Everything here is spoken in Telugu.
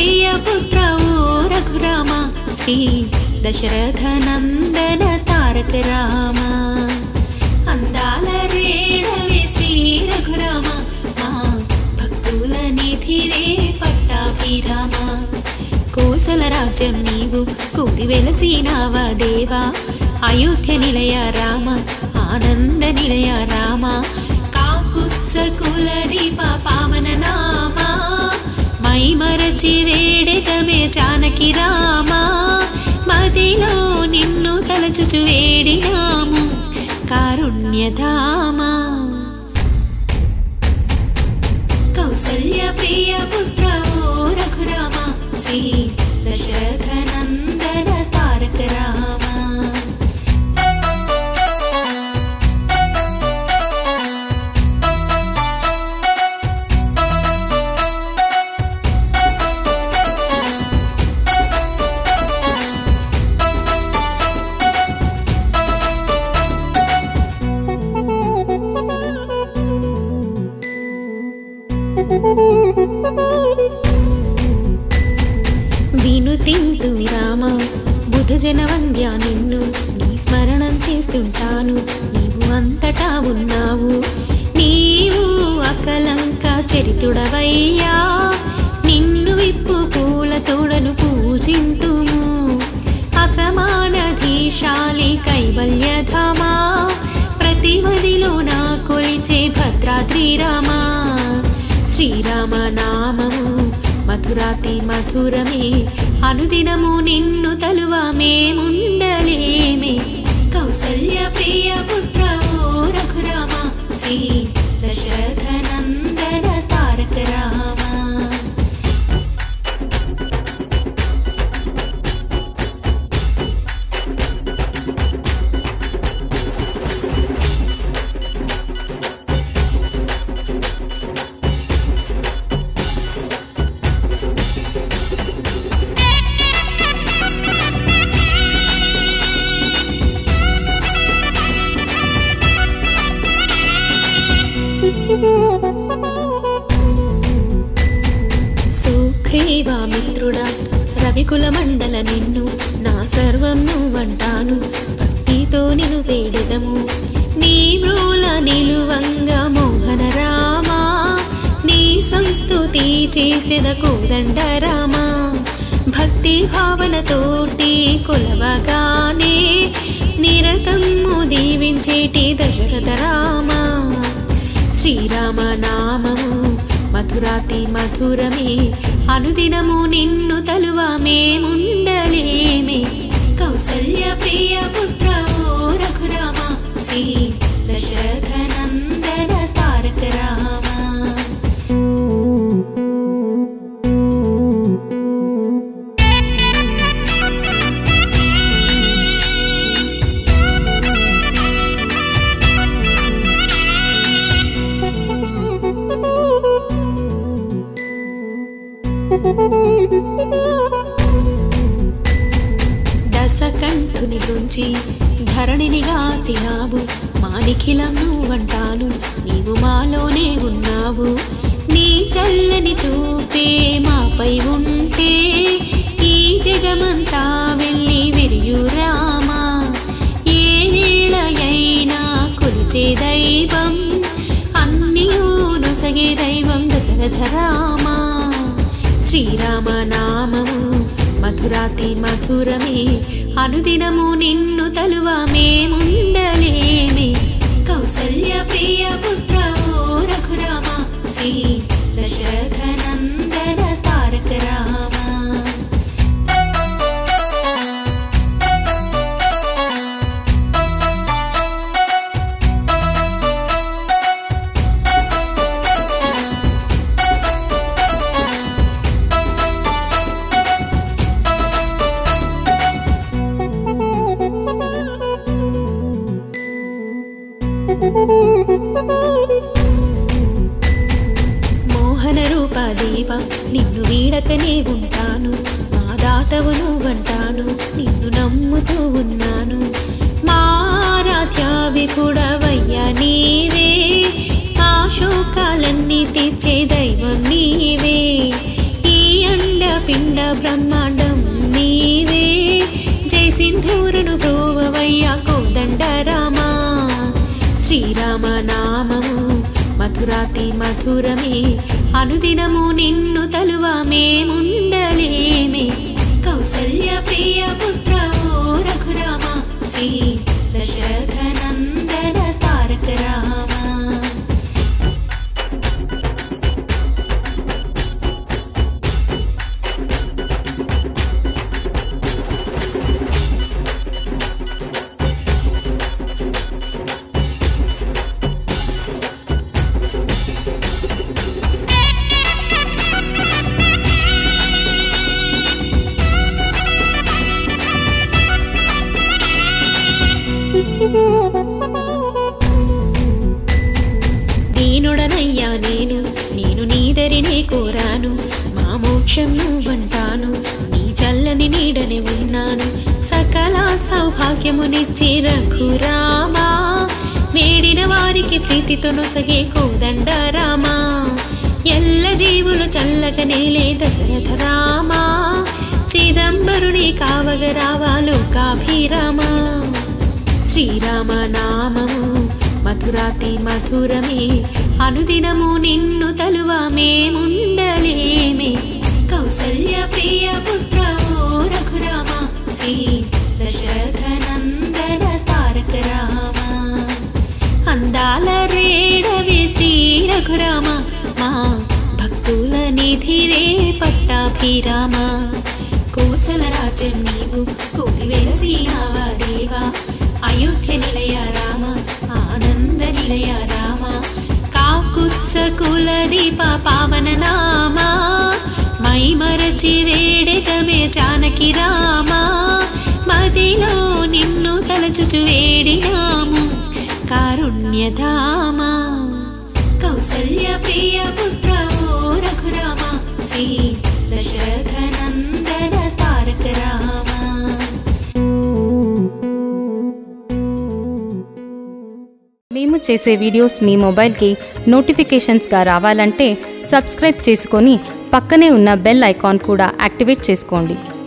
ప్రియ పుత్ర ఓ రఘురామ శ్రీ దశరథ నందన తారక రామ అందాల రేడవే శ్రీ రఘురామ మా భక్తుల నిధివే పట్టాభిరామ కోసల రాజ్యం నీవు కూడి వెలసినావా దేవా అయోధ్య నిలయ రామ ఆనంద నిలయ రామ కాకుత్స కుల దీప పావన నామ మై మరచి వేడెతమే జానకి రామ మదిలో నిన్ను తలచుచు వేడినాము కారుణ్యధామా కౌసల్య ప్రియ పుత్ర ఓ రఘురామ శ్రీ దశరథ నందన తారక రామ విను తింటూ రామ బుధ జనవంద్య నిన్ను నీ స్మరణం చేస్తుంటాను నీవు అంతటా ఉన్నావు నీవు అకలంక చరితుడవయ్యా నిన్ను విప్పు పూల తోడను పూజింతుము అసమానధీశాలి కైవల్యధామా ప్రతిమదిలో నా కొలిచే భద్రాద్రి రామా శ్రీరామ నామము మధురాతి మధురమే అనుదినము నిన్ను తలువ మేముండలేమే కౌసల్య ప్రియ పుత్ర ఓ రఘురామ శ్రీ దశరథ నందన తారక రామ సుఖేవా మిత్రుడా రవికుల మండల నిన్ను నా సర్వం నువ్వంటాను భక్తితో నిన్ను వేడెదము నీ మ్రోల నిలువంగా మోహన రామా నీ సంస్తుతి చేసెద కోదండ రామా భక్తి భావనతోటి కొలవగానే నిరతము దీవించేటి దశరథ రామా శ్రీరామ నామము మధురాతి మధురమే అనుదినము నిన్ను తలువ మేముండలేమే కౌసల్య ప్రియ పుత్ర ఓ రఘురామ శ్రీ దశరథ నందన తారక రామ దశకంఠుని గుంచి ధరణిని గాచినావు మానిఖిలం నువ్వంటాను నీవు మాలోనే ఉన్నావు నీ చల్లని చూపే మాపై ఉంటే ఈ జగమంతా వెళ్ళి విరియు రామా ఏ నీళ్ళయైనా కొలిచే దైవం అన్నియూ నొసగే దైవం దశరథ రామా శ్రీరామ నామము మధురాతి మధురమే అనుదినము నిన్ను తలువ మేముండలేమే కౌసల్య ప్రియ పుత్ర ఓ రఘురామ శ్రీ దశరథ నందన తారక రామ మోహన రూప దీప నిన్ను వీడకనే ఉంటాను మా దాతవు నువ్వంటాను నిన్ను నమ్ముతూ ఉన్నాను మా ఆరాధ్య విపుడవయ్య నీవే మా శోకాలన్నీ తీర్చే దైవం నీవే ఈ అండ పిండ బ్రహ్మాండం నీవే జై సింధూరును బ్రోవవయ్యా కోదండ రామా శ్రీరామ నామము మధురాతి మధురమే అనుదినము నిన్ను తలువ మేముండలేమే కౌసల్య ప్రియ పుత్ర ఓ రఘురామ శ్రీ దశరథ నందన తారక రామ దీనుడనయ్యా నేను నేను నీదరినే కోరాను మా మోక్షం నువ్వంటాను నీ చల్లని నీడనే ఉన్నాను సకల సౌభాగ్యమునిచ్చి రఘురామా వేడిన వారికి ప్రీతితో నొసగే కోదండ రామా ఎల్ల జీవులు చల్లగా నేలే దశరథ రామా చిదంబరుని కావగ రావా లోకాభిరామా శ్రీరామ నామము మధురాతి మధురమే అనుదినము నిన్ను తలువ మేముండలేమే కౌసల్య ప్రియ పుత్ర ఓ రఘురామ శ్రీ దశరథ నందన తారక రామ అందాల రేడవే శ్రీ రఘురామ మా భక్తుల నిధివే పట్టాభిరామ కోసల రాజ్యం నీవు కోరి వెలసినావా దేవా అయోధ్య నిలయ రామ ఆనంద నిలయ రామ కాకుత్స కుల దీప పావన నామా మై మరచి వేడెతమే జానకి రామ మదిలో నిన్ను తలచుచు వేడినాము కారుణ్యధామ కౌసల్య ప్రియ పుత్ర ఓ రఘురామ శ్రీ దశరథ నందన తారక రామ మేము చేసే వీడియోస్ మీ మొబైల్కి నోటిఫికేషన్స్గా రావాలంటే సబ్స్క్రైబ్ చేసుకొని పక్కనే ఉన్న బెల్ ఐకాన్ కూడా యాక్టివేట్ చేసుకోండి